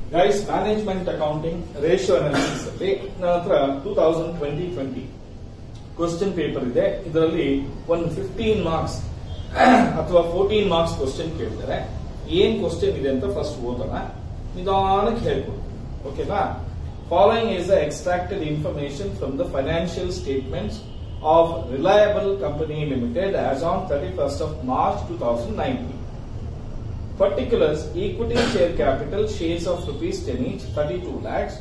Guys management accounting ratio analysis ಅಲ್ಲಿ ನನ್ನ ಹತ್ರ two thousand twenty twenty question paper ಇದೆ ಇದರಲ್ಲಿ ಒಂದು ಫಿಫ್ಟೀನ್ ಮಾರ್ಕ್ಸ್ ಅಥವಾ ಫೋರ್ಟೀನ್ ಮಾರ್ಕ್ಸ್ ಕ್ವಶನ್ ಕೇಳಿದ್ದಾರೆ ಏನ್ ಕ್ವಶನ್ ಇದೆ ಅಂತ ಫಸ್ಟ್ ಓದೋಣ ನಿಧಾನಕ್ಕೆ ಹೇಳ್ಕೊಡ್ತೀನಿ ಓಕೆನಾ following is the extracted information from the financial statements of reliable company limited as on thirty first of March two thousand nineteen Particulars equity share capital shares of rupees 10 each 32 lakhs,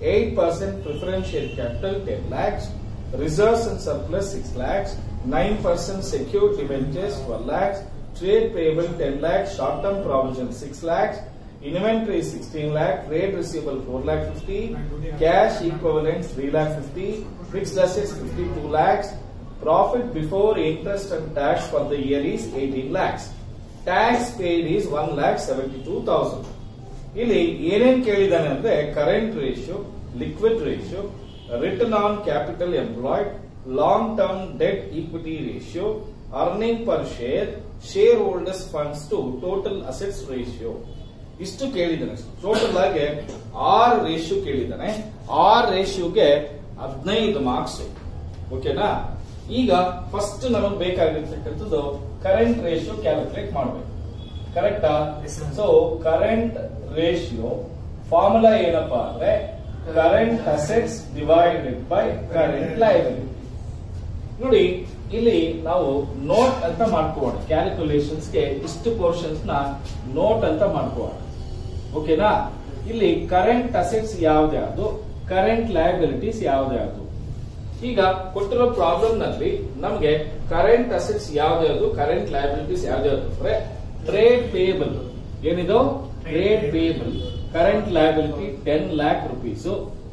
8% preference share capital 10 lakhs, reserves and surplus 6 lakhs, 9% secured debentures 12 lakhs, trade payable 10 lakhs, short term provision 6 lakhs, inventory 16 lakh, trade receivable 4 lakh 50, cash equivalents 3 lakh 50, fixed assets 52 lakhs, profit before interest and tax for the year is 18 lakhs. Tax paid is one lakh seventy two thousand ಇಲ್ಲಿ ಏನೇನ್ ಕೇಳಿದಾನೆ ಅಂದ್ರೆ current ratio liquid ratio return on capital employed long term debt equity ratio earning per share shareholders funds to total assets ratio ಇಷ್ಟು ಕೇಳಿದ್ದಾನೆ total ಆಗಿ ಆರ್ ratio ಕೇಳಿದ್ದಾನೆ ಆರ್ ರೇಷಿಯೋಗೆ ಹದಿನೈದು ಮಾರ್ಕ್ಸ್ ಓಕೆನಾ ಈಗ ಫಸ್ಟ್ ನಮಗೆ ಬೇಕಾಗಿರ್ತಕ್ಕಂಥದ್ದು ಕರೆಂಟ್ ರೇಷಿಯೋ ಕ್ಯಾಲ್ಕುಲೇಟ್ ಮಾಡಬೇಕು ಕರೆಕ್ಟಾ Yes, sir. So current ratio formula ಏನಪ್ಪಾ ಅಂದ್ರೆ current assets divided by current liability ನೋಡಿ ಇಲ್ಲಿ ನಾವು ನೋಟ್ ಅಂತ ಮಾಡ್ಕೋಣ ಕ್ಯಾಲ್ಕುಲೇಷನ್ಸ್ ಗೆ ಇಷ್ಟು ಪೋರ್ಷನ್ಸ್ ನ ನೋಟ್ ಅಂತ ಮಾಡ್ಕೋಣ ಓಕೆನಾ ಇಲ್ಲಿ ಕರೆಂಟ್ ಅಸೆಟ್ಸ್ ಯಾವ್ದ್ಯಾವ್ದು ಕರೆಂಟ್ ಲಯಬಿಲಿಟೀಸ್ ಯಾವ್ದ್ಯಾವ್ದು ಈಗ ಕೊಟ್ಟಿರೋ ಪ್ರಾಬ್ಲಮ್ ನಲ್ಲಿ ನಮಗೆ ಕರೆಂಟ್ ಅಸೆಟ್ಸ್ ಯಾವ್ದ್ಯಾವ್ದು ಕರೆಂಟ್ ಲಯಬಿಲಿಟೀಸ್ ಯಾವ್ದ್ಯಾವ್ದು ಅಂದ್ರೆ ಟ್ರೇಡ್ ಪೇಬಲ್ ಏನಿದು trade payable current liability ten lakh rupees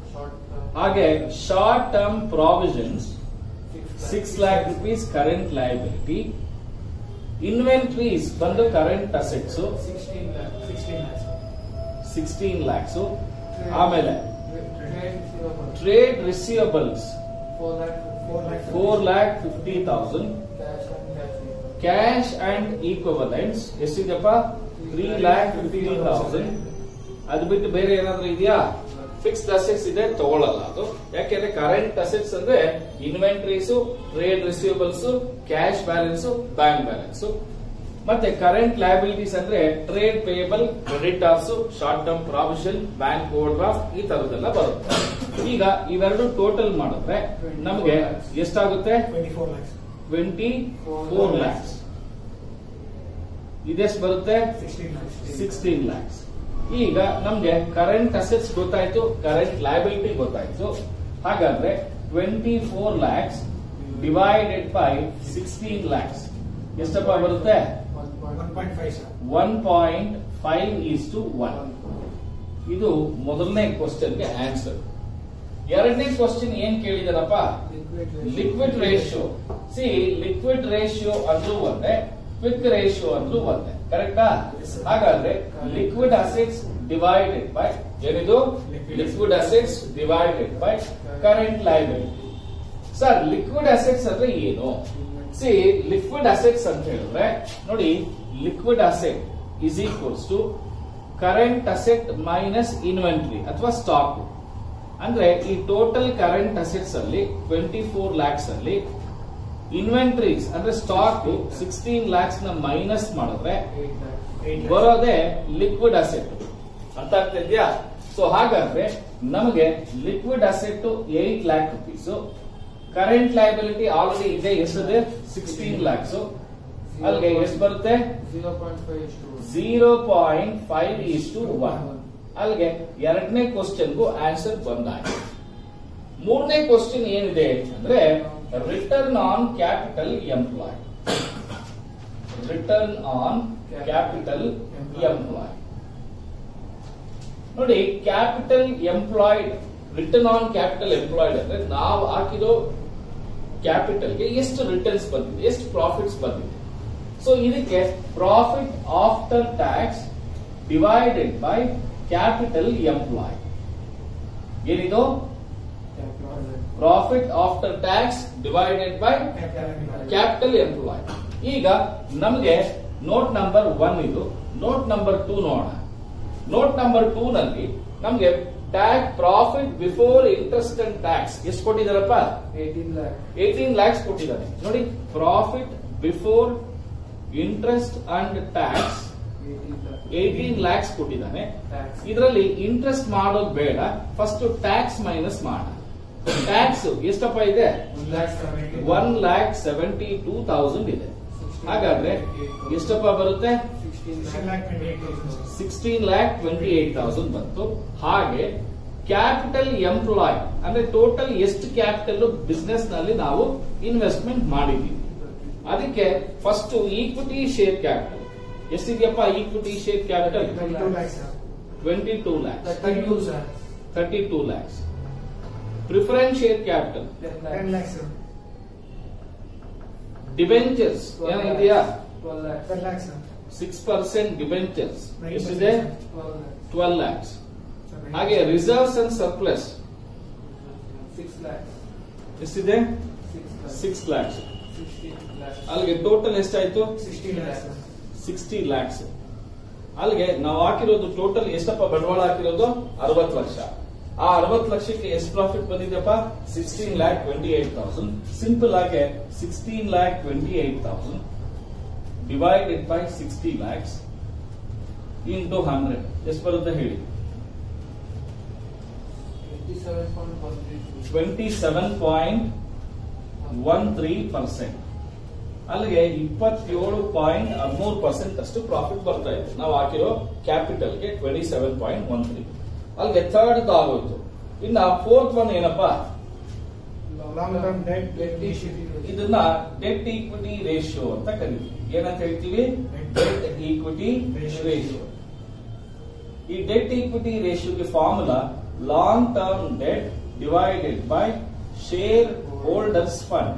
ಹಾಗೆ short term provisions six lakh rupees current liability inventories ಬಂದು ಕರೆಂಟ್ ಅಸೆಟ್ಸ್ ಸಿಕ್ಸ್ಟೀನ್ ಲ್ಯಾಕ್ಸ್ ಆಮೇಲೆ trade receivables four lakh fifty thousand cash and equivalents ಎಷ್ಟಿದೆಪ್ಪ three lakh fifty thousand ಅದು ಬಿಟ್ಟು ಬೇರೆ ಏನಾದ್ರೂ ಇದೆಯಾ ಫಿಕ್ಸ್ಡ್ ಅಸೆಟ್ಸ್ ಇದೆ ತಗೊಳ್ಳಲ್ಲ ಅದು ಯಾಕೆಂದ್ರೆ ಕರೆಂಟ್ ಅಸೆಟ್ಸ್ ಅಂದ್ರೆ inventories trade receivables cash balance bank balance ಮತ್ತೆ ಕರೆಂಟ್ ಲಯಬಿಲಿಟೀಸ್ ಅಂದ್ರೆ trade payable creditors short term provision bank overdraft ಈ ತರದೆಲ್ಲ ಬರುತ್ತೆ ಈಗ ಇವೆರಡು ಟೋಟಲ್ ಮಾಡಿದ್ರೆ ನಮಗೆ ಎಷ್ಟಾಗುತ್ತೆ ಟ್ವೆಂಟಿ ಫೋರ್ ಲ್ಯಾಕ್ಸ್ ಇದೆಷ್ಟು ಬರುತ್ತೆ ಸಿಕ್ಸ್ಟೀನ್ ಲ್ಯಾಕ್ಸ್ ಈಗ ನಮ್ಗೆ ಕರೆಂಟ್ ಅಸೆಟ್ಸ್ ಗೊತ್ತಾಯ್ತು ಕರೆಂಟ್ ಲಯಬಿಲಿಟಿ ಗೊತ್ತಾಯ್ತು ಹಾಗಾದ್ರೆ twenty four lakhs divided by sixteen lakhs ಎಷ್ಟಪ್ಪ ಬರುತ್ತೆ one point five is to one ಇದು ಮೊದಲನೇ ಕ್ವಶನ್ಗೆ ಆನ್ಸರ್ ಎರಡನೇ ಕ್ವಶನ್ ಏನ್ ಕೇಳಿದಾರಪ್ಪ liquid ratio see liquid ratio ಅಂದ್ರೂ ಒಂದೇ ಕ್ವಿಕ್ ರೇಷಿಯೋ ಅಂದ್ರೂ ಒಂದೇ ಕರೆಕ್ಟಾ Yes, sir. ಹಾಗಾದ್ರೆ ಲಿಕ್ವಿಡ್ ಅಸೆಟ್ಸ್ ಡಿವೈಡೆಡ್ ಬೈ ಏನಿದು Liquid liquid assets divided by current liability sir liquid assets ಅಂದ್ರೆ ಏನು ಸಿ ಲಿಕ್ವಿಡ್ ಅಸೆಟ್ಸ್ ಅಂತ ಹೇಳಿದ್ರೆ ನೋಡಿ liquid asset is equals to current asset minus inventory ಅಥವಾ ಸ್ಟಾಕ್ ಅಂದ್ರೆ ಈ ಟೋಟಲ್ ಕರೆಂಟ್ ಅಸೆಟ್ಸ್ ಅಲ್ಲಿ ಟ್ವೆಂಟಿ ಫೋರ್ ಲ್ಯಾಕ್ಸ್ ಅಲ್ಲಿ ಇನ್ವೆಂಟ್ರೀಸ್ ಅಂದ್ರೆ ಸ್ಟಾಕ್ ಸಿಕ್ಸ್ಟೀನ್ ಲ್ಯಾಕ್ಸ್ ನ ಮೈನಸ್ ಮಾಡಿದ್ರೆ ಬರೋದೇ ಲಿಕ್ವಿಡ್ ಅಸೆಟ್ ಅರ್ಥ ಆಗ್ತಾ ಇದೆಯಾ ಸೊ ಹಾಗಾದ್ರೆ ನಮಗೆ liquid asset eight lakh rupees current liability already ಇದೆ ಎಷ್ಟಿದೆ ಸಿಕ್ಸ್ಟೀನ್ ಲ್ಯಾಕ್ಸ್ ಅಲ್ಲಿಗೆ ಎಷ್ಟು ಬರುತ್ತೆ zero point five is to one ಅಲ್ಲಿಗೆ ಎರಡನೇ ಕ್ವಶನ್ಗೂ ಆನ್ಸರ್ ಬಂದಾಯ್ತು ಮೂರನೇ ಕ್ವಶನ್ ಏನಿದೆ ಅಂದ್ರೆ return on capital employ return on capital employ ನೋಡಿ capital employed return on capital employed ಅಂದ್ರೆ ನಾವು ಹಾಕಿರೋ ಕ್ಯಾಪಿಟಲ್ಗೆ ಎಷ್ಟು ರಿಟರ್ನ್ಸ್ ಬಂದಿದೆ ಎಷ್ಟು ಪ್ರಾಫಿಟ್ಸ್ ಬಂದಿದೆ ಸೊ ಇದಕ್ಕೆ profit after tax divided by capital employ ಏನಿದು profit after tax divided by capital employ ಈಗ ನಮಗೆ ನೋಟ್ ನಂಬರ್ ಒನ್ ಇದು ನೋಟ್ ನಂಬರ್ ಟೂ ನೋಡೋಣ ನೋಟ್ ನಂಬರ್ ಟೂ ನಲ್ಲಿ ನಮ್ಗೆ tax profit before interest and tax ಎಷ್ಟು ಕೊಟ್ಟಿದಾರಪ್ಪ ಏಯ್ಟೀನ್ ಲ್ಯಾಕ್ ಏಯ್ಟೀನ್ ಲ್ಯಾಕ್ಸ್ ಕೊಟ್ಟಿದ್ದಾನೆ ನೋಡಿ profit before interest and tax eighteen lakh eighteen lakhs ಕೊಟ್ಟಿದ್ದಾನೆ ಟ್ಯಾಕ್ಸ್ ಇದರಲ್ಲಿ ಇಂಟ್ರೆಸ್ಟ್ ಮಾಡೋದು ಬೇಡ ಫಸ್ಟ್ ಟ್ಯಾಕ್ಸ್ ಮೈನಸ್ ಮಾಡ ಟ್ಯಾಕ್ಸ್ ಎಷ್ಟಪ್ಪ ಇದೆ one lakh seventy one lakh seventy two thousand ಇದೆ ಹಾಗಾದ್ರೆ ಎಷ್ಟಪ್ಪ ಬರುತ್ತೆ sixteen lakh twenty eight thousand sixteen lakh twenty eight thousand ಬಂತು ಹಾಗೆ ಕ್ಯಾಪಿಟಲ್ ಎಂಪ್ಲಾಯ್ ಅಂದ್ರೆ ಟೋಟಲ್ ಎಷ್ಟು ಕ್ಯಾಪಿಟಲ್ ಬಿಸ್ನೆಸ್ ನಲ್ಲಿ ನಾವು ಇನ್ವೆಸ್ಟ್ಮೆಂಟ್ ಮಾಡಿದ್ದೀವಿ ಅದಕ್ಕೆ ಫಸ್ಟ್ ಈಕ್ವಿಟಿ ಶೇರ್ ಕ್ಯಾಪಿಟಲ್ ಎಷ್ಟಿದೆಯಪ್ಪ equity share capital twenty two lakh sir twenty two lakhs thirty two sir thirty two lakhs preference share capital ten lakh sir debentures ಏನಿದೆಯಾ twelve lakh twelve lakh sir six percent debentures ಎಷ್ಟಿದೆ twelve lakh twelve lakhs ಹಾಗೆ reserves and surplus six lakh ಎಷ್ಟಿದೆ six six lakhs sixteen lakh ಅಲ್ಲಿಗೆ total ಎಷ್ಟಾಯ್ತು sixteen lakh sir sixty lakhs ಅಲ್ಲಿಗೆ ನಾವು ಹಾಕಿರೋದು total ಎಷ್ಟಪ್ಪ ಬಂಡವಾಳ ಹಾಕಿರೋದು ಅರವತ್ತು ಲಕ್ಷ ಆ ಅರವತ್ತು ಲಕ್ಷಕ್ಕೆ ಎಷ್ಟು ಪ್ರಾಫಿಟ್ ಬಂದಿದೆಯಪ್ಪ sixteen lakh twenty eight thousand simple ಆಗಿ sixteen lakh twenty eight thousand divided by sixty lakhs into hundred ಎಷ್ಟು ಬರುತ್ತೆ ಹೇಳಿ eighty seven point one three twenty seven point one three percent ಅಲ್ಲಿಗೆ ಇಪ್ಪತ್ತೇಳು ಪಾಯಿಂಟ್ ಹದಿಮೂರು ಪರ್ಸೆಂಟ್ ಅಷ್ಟು ಪ್ರಾಫಿಟ್ ಬರ್ತಾ ಇದೆ ನಾವು ಹಾಕಿರೋ ಕ್ಯಾಪಿಟಲ್ಗೆ twenty seven point one three ಅಲ್ಲಿಗೆ ಥರ್ಡ್ ಆಗೋಯ್ತು ಇನ್ನ ಫೋರ್ತ್ ಒನ್ ಏನಪ್ಪಾ ಲಾಂಗ್ ಟರ್ಮ್ ಡೆಟ್ ಟ್ವೆಂಟಿ ಇದನ್ನ ಡೆಟ್ ಈಕ್ವಿಟಿ ರೇಷಿಯೋ ಅಂತ ಕರಿತೀವಿ ಏನಂತ ಹೇಳ್ತೀವಿ ಡೆಟ್ ಈಕ್ವಿಟಿ ರೇಷಿಯೋ ಈ ಡೆಟ್ ಈಕ್ವಿಟಿ ರೇಷಿಯೋಗೆ formula long term debt divided by shareholders fund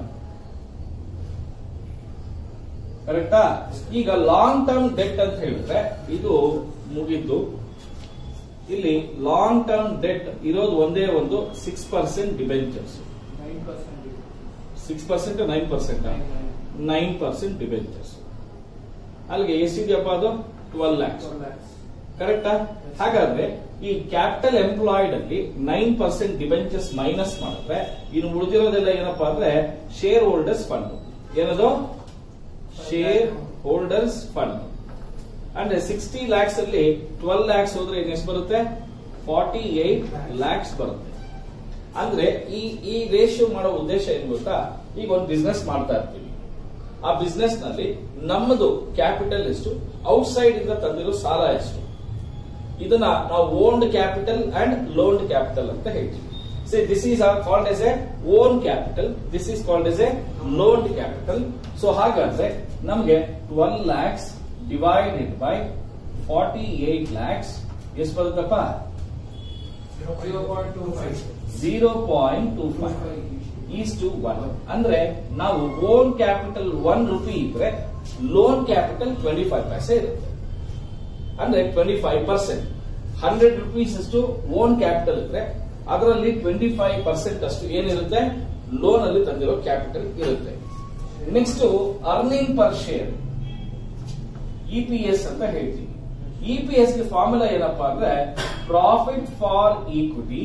ಕರೆಕ್ಟಾ ಈಗ ಲಾಂಗ್ ಟರ್ಮ್ ಡೆಟ್ ಅಂತ ಹೇಳಿದ್ರೆ ಇದು ಮುಗಿದ್ದು ಇಲ್ಲಿ ಲಾಂಗ್ ಟರ್ಮ್ ಡೆಟ್ ಇರೋದು ಒಂದೇ ಒಂದು six percent debentures nine percent six percent nine percent nine percent debentures ಅಲ್ಲಿಗೆ ಎಷ್ಟಿದೆಯಪ್ಪ ಅದು ಟ್ವೆಲ್ ಲ್ಯಾಕ್ಸ್ ಟ್ವೆಲ್ ಲ್ಯಾಕ್ಸ್ ಕರೆಕ್ಟಾ ಹಾಗಾದ್ರೆ ಈ ಕ್ಯಾಪಿಟಲ್ ಎಂಪ್ಲಾಯ್ಡ್ ಅಲ್ಲಿ ನೈನ್ ಪರ್ಸೆಂಟ್ ಡಿಬೆಂಚರ್ಸ್ ಮೈನಸ್ ಮಾಡಿದ್ರೆ ಇನ್ನು ಉಳಿದಿರೋದೆಲ್ಲ ಏನಪ್ಪಾ ಅಂದ್ರೆ ಶೇರ್ ಹೋಲ್ಡರ್ಸ್ ಫಂಡ್ ಏನದು ಶೇರ್ ಹೋಲ್ಡರ್ಸ್ ಫಂಡ್ ಅಂದ್ರೆ ಸಿಕ್ಸ್ಟಿ ಲ್ಯಾಕ್ಸ್ ಅಲ್ಲಿ ಟ್ವೆಲ್ ಲ್ಯಾಕ್ಸ್ ಹೋದ್ರೆ ಇನ್ನು ಎಷ್ಟು ಬರುತ್ತೆ ಫಾರ್ಟಿ ಏಟ್ ಲ್ಯಾಕ್ಸ್ ಬರುತ್ತೆ ಅಂದ್ರೆ ಈ ಈ ರೇಷಿಯೋ ಮಾಡೋ ಉದ್ದೇಶ ಏನ್ ಗೊತ್ತಾ ಈಗ ಒಂದು ಬಿಸ್ನೆಸ್ ಮಾಡ್ತಾ ಇರ್ತೀವಿ ಆ ಬಿಸ್ನೆಸ್ ನಲ್ಲಿ ನಮ್ಮದು ಕ್ಯಾಪಿಟಲ್ ಎಷ್ಟು ಔಟ್ಸೈಡ್ ಇಂದ ತಂದಿರೋ ಸಾಲ ಎಷ್ಟು ಇದನ್ನ ನಾವು owned capital and loaned capital ಅಂತ ಹೇಳ್ತೀವಿ see this is are called as a own capital this is called as a loaned capital so ಹಾಗಾದ್ರೆ ನಮ್ಗೆ twelve lakhs divided by forty eight lakhs ಎಷ್ಟು ಬರುತ್ತಪ್ಪ zero point two five zero point two five is to one ಅಂದ್ರೆ ನಾವು own capital one rupee ಇದ್ರೆ loan capital twenty five paise ಇರುತ್ತೆ ಅಂದ್ರೆ twenty five percent hundred rupees ಅಷ್ಟು ಓನ್ ಕ್ಯಾಪಿಟಲ್ ಇದ್ರೆ ಅದರಲ್ಲಿ ಟ್ವೆಂಟಿ ಫೈವ್ ಪರ್ಸೆಂಟ್ ಅಷ್ಟು ಏನಿರುತ್ತೆ ಲೋನ್ ಅಲ್ಲಿ ತಂದಿರೋ ಕ್ಯಾಪಿಟಲ್ ಇರುತ್ತೆ next earning per share EPS ಅಂತ ಹೇಳ್ತೀವಿ ಇಪಿಎಸ್ ಗೆ ಫಾರ್ಮುಲಾ ಏನಪ್ಪಾ ಅಂದ್ರೆ profit for equity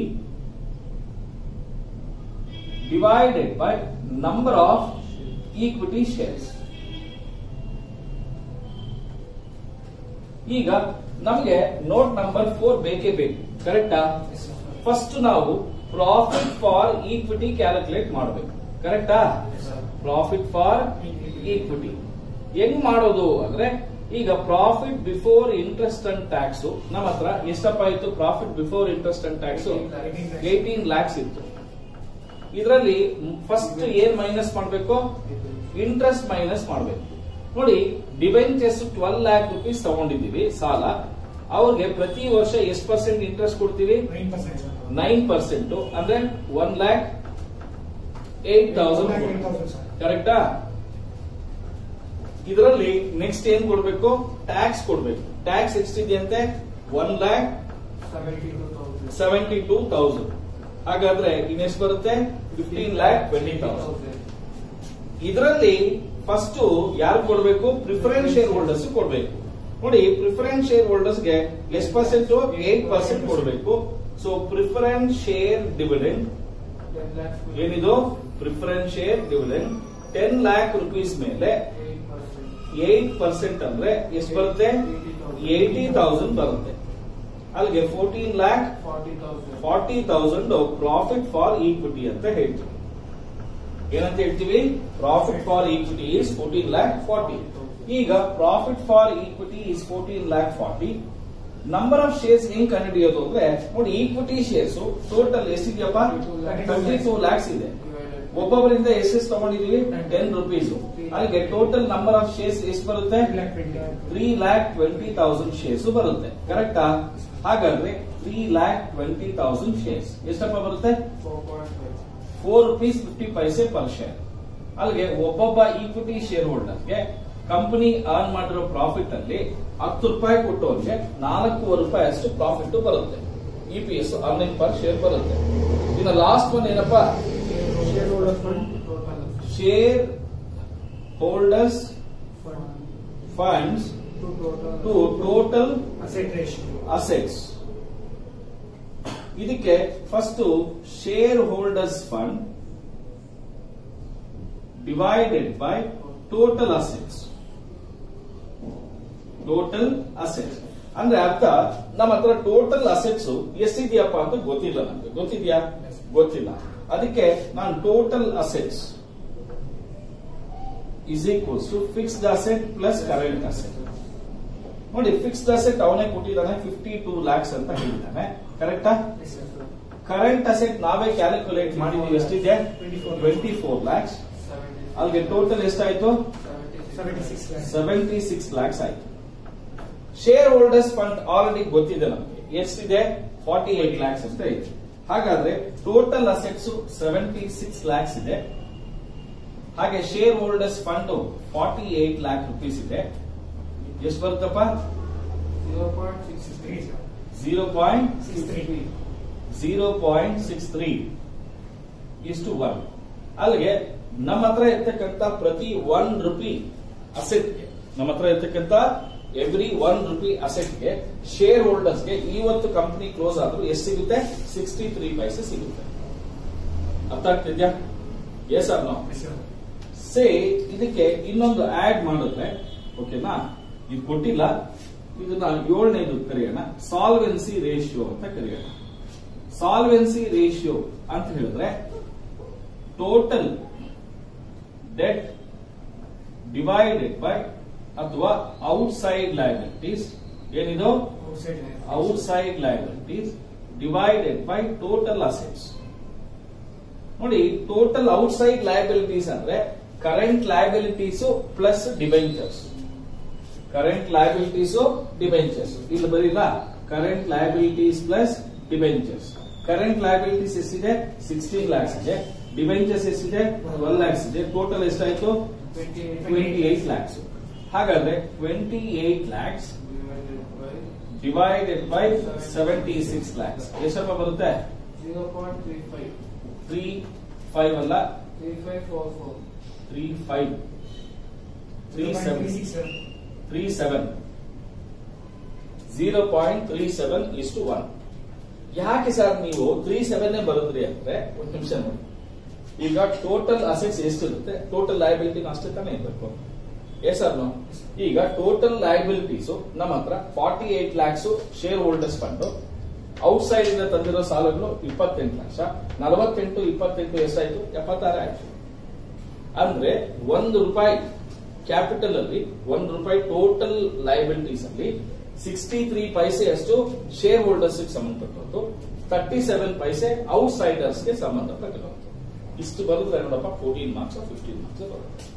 divided by number of equity shares ಈಗ ನಮಗೆ ನೋಟ್ ನಂಬರ್ ಫೋರ್ ಬೇಕೇ ಬೇಕು ಕರೆಕ್ಟಾ ಫಸ್ಟ್ ನಾವು ಪ್ರಾಫಿಟ್ ಫಾರ್ ಈಕ್ವಿಟಿ ಕ್ಯಾಲ್ಕುಲೇಟ್ ಮಾಡಬೇಕು ಕರೆಕ್ಟಾ ಪ್ರಾಫಿಟ್ ಫಾರ್ ಈಕ್ವಿಟಿ ಹೆಂಗ್ ಮಾಡೋದು ಅಂದ್ರೆ ಈಗ profit before interest and tax ನಮ್ಮ ಹತ್ರ ಎಷ್ಟಪ್ಪ ಇತ್ತು profit before interest and tax eighteen lakhs ಇತ್ತು ಇದರಲ್ಲಿ ಫಸ್ಟ್ ಏನ್ ಮೈನಸ್ ಮಾಡಬೇಕು ಇಂಟ್ರೆಸ್ಟ್ ಮೈನಸ್ ಮಾಡಬೇಕು ನೋಡಿ ಡಿಬೆಂಚರ್ಸ್ ಟ್ವೆಲ್ ಲ್ಯಾಕ್ ರುಪೀಸ್ ತಗೊಂಡಿದ್ದೀವಿ ಸಾಲ ಅವ್ರಿಗೆ ಪ್ರತಿ ವರ್ಷ ಎಷ್ಟು ಪರ್ಸೆಂಟ್ ಇಂಟ್ರೆಸ್ಟ್ ಕೊಡ್ತೀವಿ ನೈನ್ ಪರ್ಸೆಂಟ್ ನೈನ್ ಪರ್ಸೆಂಟ್ ಅಂದ್ರೆ ಒನ್ ಲ್ಯಾಕ್ ಏಟ್ ತೌಸಂಡ್ ಕರೆಕ್ಟಾ ಇದರಲ್ಲಿ ನೆಕ್ಸ್ಟ್ ಏನ್ ಕೊಡ್ಬೇಕು ಟ್ಯಾಕ್ಸ್ ಕೊಡ್ಬೇಕು ಟ್ಯಾಕ್ಸ್ ಎಷ್ಟಿದೆಯಂತೆ one lakh seventy two thousand seventy two thousand ಹಾಗಾದ್ರೆ ಇನ್ನೆಷ್ಟು ಬರುತ್ತೆ ಫಿಫ್ಟೀನ್ ಲ್ಯಾಕ್ ಟ್ವೆಂಟಿ ತೌಸಂಡ್ ಇದರಲ್ಲಿ ಫಸ್ಟ್ ಯಾರು ಕೊಡ್ಬೇಕು ಪ್ರಿಫರೆನ್ಸ್ ಶೇರ್ ಹೋಲ್ಡರ್ಸ್ ಕೊಡ್ಬೇಕು ನೋಡಿ ಪ್ರಿಫರೆನ್ಸ್ ಶೇರ್ ಹೋಲ್ಡರ್ಸ್ ಗೆ ಎಷ್ಟು ಪರ್ಸೆಂಟ್ ಏಟ್ ಪರ್ಸೆಂಟ್ ಕೊಡಬೇಕು so preference share dividend Ten lakhs. ಏನಿದು preference share dividend ten lakh rupees ಮೇಲೆ Eight percent. ಏಟ್ ಪರ್ಸೆಂಟ್ ಅಂದ್ರೆ ಎಷ್ಟು ಬರುತ್ತೆ ಏಯ್ಟಿ ತೌಸಂಡ್ ಬರುತ್ತೆ ಅಲ್ಲಿಗೆ fourteen lakh Forty thousand. Forty thousand profit for equity ಅಂತ ಹೇಳ್ತೀವಿ ಏನಂತ ಹೇಳ್ತೀವಿ profit for equity is fourteen lakh forty ಈಗ profit for equity is fourteen lakh forty number of shares ಹೆಂಗ್ ಕಂಡುಹಿಡಿಯೋದು ಅಂದ್ರೆ ನೋಡಿ ಈಕ್ವಿಟಿ ಶೇರ್ಸ್ ಟೋಟಲ್ ಎಷ್ಟಿದೆಯಪ್ಪ ತರ್ಟಿ ಟೂ ಲ್ಯಾಕ್ಸ್ ಇದೆ Divided. ಒಬ್ಬೊಬ್ಬರಿಂದ ಎಷ್ಟೆಷ್ಟು ತಗೊಂಡಿದೀವಿ ಟೆನ್ ರುಪೀಸ್ ಅಲ್ಲಿಗೆ ಟೋಟಲ್ ನಂಬರ್ ಆಫ್ ಶೇರ್ಸ್ ಎಷ್ಟು ಬರುತ್ತೆ three lakh twenty thousand shares ಬರುತ್ತೆ ಕರೆಕ್ಟಾ ಹಾಗಾದ್ರೆ three lakh twenty thousand shares ಎಷ್ಟಪ್ಪ ಬರುತ್ತೆ Four point five. Four rupees fifty paise per share ಅಲ್ಲಿಗೆ ಒಬ್ಬೊಬ್ಬ ಈಕ್ವಿಟಿ ಶೇರ್ ಹೋಲ್ಡರ್ಗೆ ಕಂಪನಿ ಅರ್ನ್ ಮಾಡಿರೋ ಪ್ರಾಫಿಟ್ ಅಲ್ಲಿ ಹತ್ತು ರೂಪಾಯಿ ಕೊಟ್ಟವರಿಗೆ ನಾಲ್ಕೂವರೆ ರೂಪಾಯಿ ಅಷ್ಟು ಪ್ರಾಫಿಟ್ ಬರುತ್ತೆ E P S earning per share ಬರುತ್ತೆ ಇನ್ನು ಲಾಸ್ಟ್ ಒನ್ ಏನಪ್ಪಾ Shareholder fund. Total. Shareholders Fund. Funds To total. To total Asset ratio. Assets ಇದಕ್ಕೆ first shareholders fund divided by total assets total assets ಅಂದ್ರೆ ಅರ್ಥ ನಮ್ಮ ಹತ್ರ total assets ಎಷ್ಟಿದೆಯಪ್ಪ ಅಂತ ಗೊತ್ತಿಲ್ಲ ನಮ್ಗೆ ಗೊತ್ತಿದ್ಯಾ ಗೊತ್ತಿಲ್ಲ ಅದಕ್ಕೆ ನಾನು total assets is equals to fixed asset plus current asset ನೋಡಿ ಫಿಕ್ಸ್ಡ್ ಅಸೆಟ್ ಅವನೇ ಕೊಟ್ಟಿದ್ದಾನೆ ಫಿಫ್ಟಿ ಟೂ ಲ್ಯಾಕ್ಸ್ ಅಂತ ಹೇಳಿದ್ದಾನೆ ಕರೆಕ್ಟಾ Yes, sir. ಕರೆಂಟ್ ಅಸೆಟ್ ನಾವೇ ಕ್ಯಾಲ್ಕುಲೇಟ್ ಮಾಡಿದೀವಿ ಎಷ್ಟಿದೆ 24 ಟ್ವೆಂಟಿ ಫೋರ್ ಲ್ಯಾಕ್ಸ್ Seventy. ಅಲ್ಲಿಗೆ ಟೋಟಲ್ ಎಷ್ಟಾಯ್ತು Seventy-six. lakhs. Seventy six lakhs ಆಯ್ತು ಶೇರ್ ಹೋಲ್ಡರ್ಸ್ ಫಂಡ್ ಆಲ್ರೆಡಿ ಗೊತ್ತಿದೆ ನಮಗೆ ಎಷ್ಟಿದೆ ಫಾರ್ಟಿ ಏಟ್ ಲ್ಯಾಕ್ಸ್ ಅಂತ ಇದೆ ಹಾಗಾದ್ರೆ total assets seventy six lakhs ಇದೆ ಹಾಗೆ shareholders fund forty eight lakh rupees ಇದೆ ಎಷ್ಟು ಬರುತ್ತಪ್ಪ Zero point six three. Zero point Six three. Zero point six three ಇಷ್ಟು ಒನ್ ಅಲ್ಲಿಗೆ ನಮ್ಮ ಹತ್ರ ಇರ್ತಕ್ಕಂಥ ಪ್ರತಿ ಒನ್ ರುಪಿ ಅಸೆಟ್ಗೆ ನಮ್ಮ ಹತ್ರ ಇರ್ತಕ್ಕಂಥ ಎವ್ರಿ ಒನ್ ರುಪಿ ಅಸೆಟ್ಗೆ ಶೇರ್ ಹೋಲ್ಡರ್ಸ್ಗೆ ಇವತ್ತು ಕಂಪನಿ ಕ್ಲೋಸ್ ಆದ್ರೂ ಎಷ್ಟು ಸಿಗುತ್ತೆ ಸಿಕ್ಸ್ಟಿ ತ್ರೀ ಪೈಸೆ ಸಿಗುತ್ತೆ ಅರ್ಥ ಆಗ್ತಿದ್ಯಾ ಎಸ್ ಆರ್ ನಾವು Yes, sir. ಸೇ ಇದಕ್ಕೆ ಇನ್ನೊಂದು ಆಡ್ ಮಾಡಿದ್ರೆ ಓಕೆನಾ ಇದು ಕೊಟ್ಟಿಲ್ಲ ಇದನ್ನ ಏಳನೇದು ಕರೆಯೋಣ ಸಾಲ್ವೆನ್ಸಿ ರೇಷಿಯೋ ಅಂತ ಕರೆಯೋಣ ಸಾಲ್ವೆನ್ಸಿ ರೇಷಿಯೋ ಅಂತ ಹೇಳಿದ್ರೆ ಟೋಟಲ್ ಡೆಟ್ ಡಿವೈಡೆಡ್ ಬೈ ಅಥವಾ ಔಟ್ಸೈಡ್ ಲಯಬಿಲಿಟೀಸ್ ಏನಿದು Outside line. Outside liabilities divided by total assets ನೋಡಿ ಟೋಟಲ್ ಔಟ್ಸೈಡ್ ಲಯಬಿಲಿಟೀಸ್ ಅಂದ್ರೆ current liabilities plus debentures current liabilities debentures ಇಲ್ಲಿ ಬರೀಲ್ಲ current liabilities plus debentures current liabilities ಎಷ್ಟಿದೆ sixteen lakhs ಇದೆ debentures ಎಷ್ಟಿದೆ twelve lakhs ಇದೆ ಟೋಟಲ್ ಎಷ್ಟಾಯ್ತು Twenty-eight. ಟ್ವೆಂಟಿ ಏಟ್ ಲ್ಯಾಕ್ಸ್ ಹಾಗಾದ್ರೆ twenty eight lakhs Divided by divided by seventy six lakhs ಎಷ್ಟಪ್ಪ ಬರುತ್ತೆ zero point three five. Three five ಅಲ್ಲ Three five four four. Three five three seven sir. Three seven zero point three seven is to one ಯಾಕೆ sir ನೀವು three seven ಬರುದ್ರಿ ಅಂದ್ರೆ ಒಂದು ನಿಮಿಷ ನೋಡಿ ಈಗ ಟೋಟಲ್ ಅಸೆಟ್ಸ್ ಎಷ್ಟಿರುತ್ತೆ ಟೋಟಲ್ ಲಯಬಿಲಿಟಿ ಅಷ್ಟೇ ತಾನೇ ಇರಬೇಕು ಎಸ್ ಸರ್ ನೋ ಈಗ ಟೋಟಲ್ ಲಯಬಿಲಿಟೀಸ್ ನಮ್ಮ ಹತ್ರ forty eight lakhs shareholders fund outside ಇಂದ ತಂದಿರೋ ಸಾಲಗಳು ಇಪ್ಪತ್ತೆಂಟು ಲಕ್ಷ ನಲವತ್ತೆಂಟು ಇಪ್ಪತ್ತೆಂಟು ಎಷ್ಟಾಯ್ತು ಎಪ್ಪತ್ತಾರು ಆಯ್ತು ಅಂದ್ರೆ ಒಂದು ರೂಪಾಯಿ ಕ್ಯಾಪಿಟಲ್ ಅಲ್ಲಿ ಒಂದು ರೂಪಾಯಿ ಟೋಟಲ್ ಲಯಬಿಲಿಟೀಸ್ ಅಲ್ಲಿ ಸಿಕ್ಸ್ಟಿ ತ್ರೀ ಪೈಸೆ ಅಷ್ಟು ಶೇರ್ ಹೋಲ್ಡರ್ಸ್ ಸಂಬಂಧಪಟ್ಟದ್ದು ತರ್ಟಿ ಸೆವೆನ್ ಪೈಸೆ ಔಟ್ ಸೈಡರ್ಸ್ ಗೆ ಸಂಬಂಧಪಟ್ಟಿರೋದು ಇಷ್ಟು ಬರುತ್ತೆ ನೋಡಪ್ಪ ಫೋರ್ಟೀನ್ ಮಾರ್ಕ್ಸ್ ಫಿಫ್ಟೀನ್ ಮಾರ್ಕ್ಸ್ ಬರುತ್ತೆ